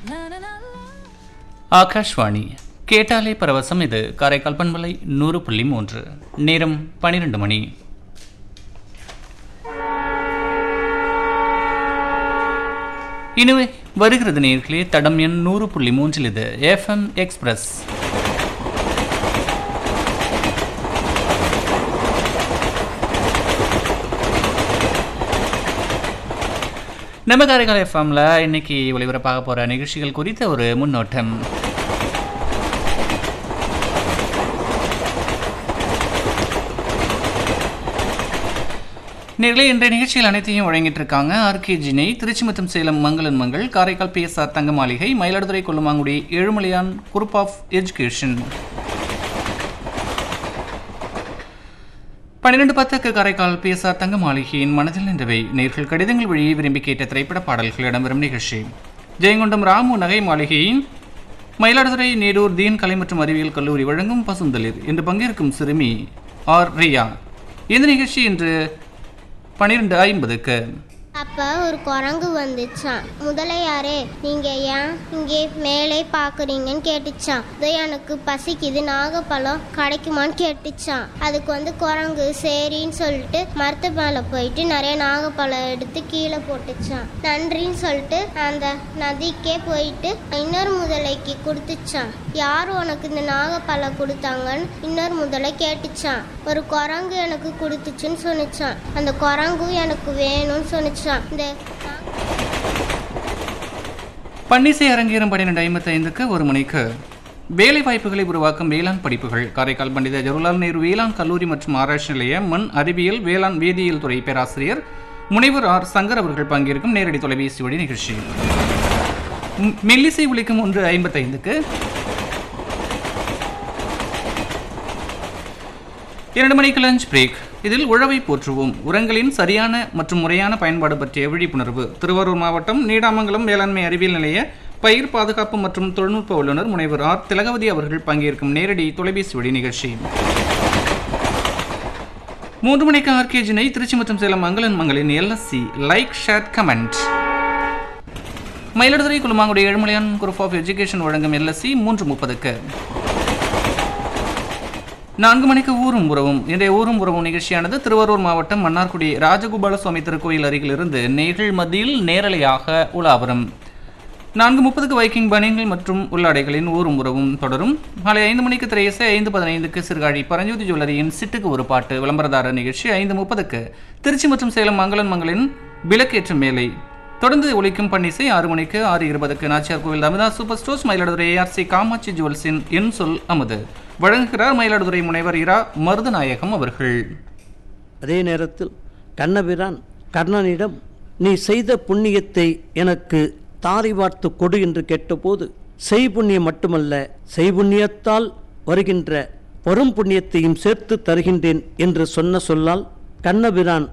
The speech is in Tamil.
ஆகாஷ்வாணி கேட்டாலே பரவசம் இது காரைக்கால் பண்பலை நூறு புள்ளி மூன்று நேரம் பனிரெண்டு மணி இனிமே வருகிறது நேர்களே தடம் எண் நூறு புள்ளி மூன்றில் இது எஃப்எம் எக்ஸ்பிரஸ் நம்ம காரைக்கால் எஃப்எம்ல இன்னைக்கு ஒளிபரப்பாக போகிற நிகழ்ச்சிகள் குறித்த ஒரு முன்னோட்டம் நேர்களே இன்றைய நிகழ்ச்சிகள் அனைத்தையும் வழங்கிட்டு இருக்காங்க ஆர்கேஜினை திருச்சி மற்றும் சேலம் மங்களன் Mangal Karaikal PSR Thanga Maligai Mayiladuthurai Kollumangudi Ezhumalaiyan group of education பன்னிரண்டு பத்துக்கு காரைக்கால் பிஎஸ்ஆர் தங்க மாளிகையின் மனதில் நின்றவை நேர்கள் கடிதங்கள் வழியே விரும்பி கேட்ட திரைப்பட பாடல்கள் இடம்பெறும் நிகழ்ச்சி ஜெயங்கொண்டம் ராமு நகை மாளிகையின் மயிலாடுதுறை நேடூர் தீன் கலை மற்றும் அறிவியல் கல்லூரி வழங்கும் பசுந்தளிர் இன்று பங்கேற்கும் சிறுமி ஆர் ரியா இந்த நிகழ்ச்சி இன்று பன்னிரெண்டு ஐம்பதுக்கு அப்ப ஒரு குரங்கு வந்துச்சான் முதலையாரே நீங்க ஏன் இங்கே மேலே பாக்குறீங்கன்னு கேட்டுச்சான் இது எனக்கு பசிக்குது நாகப்பழம் கிடைக்குமான்னு கேட்டுச்சான் அதுக்கு வந்து குரங்கு சரின்னு சொல்லிட்டு மரத்து மேலே போயிட்டு நிறைய நாகப்பழம் எடுத்து கீழே போட்டுச்சான் நன்றின்னு சொல்லிட்டு அந்த நதிக்கே போயிட்டு இன்னொரு முதலைக்கு கொடுத்துச்சான் யார் உனக்கு இந்த நாகப்பழம் கொடுத்தாங்கன்னு இன்னொரு முதலை கேட்டுச்சான் ஒரு குரங்கு எனக்கு கொடுத்துச்சுன்னு சொன்னுச்சான் அந்த குரங்கும் எனக்கு வேணும்னு சொன்னுச்சான் இந்த பன்னிசை அரங்கேறும் பன்னிரெண்டு ஐம்பத்தி ஐந்துக்கு ஒரு மணிக்கு வேலை வாய்ப்புகளை உருவாக்கும் வேளாண் படிப்புகள் காரைக்கால் பண்டித ஜவஹர்லால் நேரு வேளாண் கல்லூரி மற்றும் ஆராய்ச்சி நிலைய மண் அறிவியல் வேளாண் வேதியியல் துறை பேராசிரியர் முனைவர் ஆர் சங்கர் அவர்கள் பங்கேற்கும் நேரடி தொலைபேசி வழி நிகழ்ச்சி ம், மெல்லிசை ஒலிக்கும் ஒன்று ஐம்பத்தைந்துக்கு இரண்டு மணிக்கு லஞ்ச் பிரேக் இதில் உழவை போற்றுவோம் உரங்களின் சரியான மற்றும் முறையான பயன்பாடு பற்றிய விழிப்புணர்வு திருவாரூர் மாவட்டம் நீடாமங்கலம் வேளாண்மை அறிவியல் நிலைய பயிர் பாதுகாப்பு மற்றும் தொழில்நுட்ப வல்லுநர் முனைவர் ஆர் திலகவதி அவர்கள் பங்கேற்கும் நேரடி தொலைபேசி வழி நிகழ்ச்சி மூன்று மணிக்கு ஆர்கேஜினை திருச்சி மற்றும் சேலம் மங்களன் மங்களின் LSC like share comment Mayiladuthurai Kulumangudi Ezhumalaiyan group of education வழங்கும் எல்எஸ்சி மூன்று முப்பதுக்கு நான்கு மணிக்கு ஊரும் உறவும் இன்றைய ஊரும் உறவும் நிகழ்ச்சியானது திருவாரூர் மாவட்டம் மன்னார்குடி ராஜகோபால சுவாமி திருக்கோயில் அருகிலிருந்து நேர்கள் மத்தியில் நேரலையாக உலாவரும் நான்கு முப்பதுக்கு வைக்கிங் பனியன்கள் மற்றும் உள்ளாடைகளின் ஊரும் உறவும் தொடரும் மாலை ஐந்து மணிக்கு திரையசை ஐந்து பதினைந்துக்கு சிறுகாழி பரஞ்சோதி ஜுவல்லரியின் சிட்டுக்கு ஒரு பாட்டு விளம்பரதாரர் நிகழ்ச்சி ஐந்து முப்பதுக்கு திருச்சி மற்றும் சேலம் மங்களன் மங்களின் விளக்கேற்றும் மேலை தொடர்ந்து ஒலிக்கும் பன்னிசை ஆறு மணிக்கு ஆறு இருபதுக்கு Nachiyar Koil Ramadas super stores Mayiladuthurai ARC Kamatchi ஜுவல்ஸின் என் சொல் அமுது வழங்குகிறார் மயிலாடுதுறை முனைவர் இரா மருதநாயகம் அவர்கள் அதே நேரத்தில் கண்ணபிரான் கர்ணனிடம் நீ செய்த புண்ணியத்தை எனக்கு தாரை வார்த்து கொடு என்று கேட்டபோது செய் புண்ணியம் மட்டுமல்ல செய்புண்ணியத்தால் வருகின்ற வரும் புண்ணியத்தையும் சேர்த்து தருகின்றேன் என்று சொன்ன சொல்லால் கண்ணபிரான்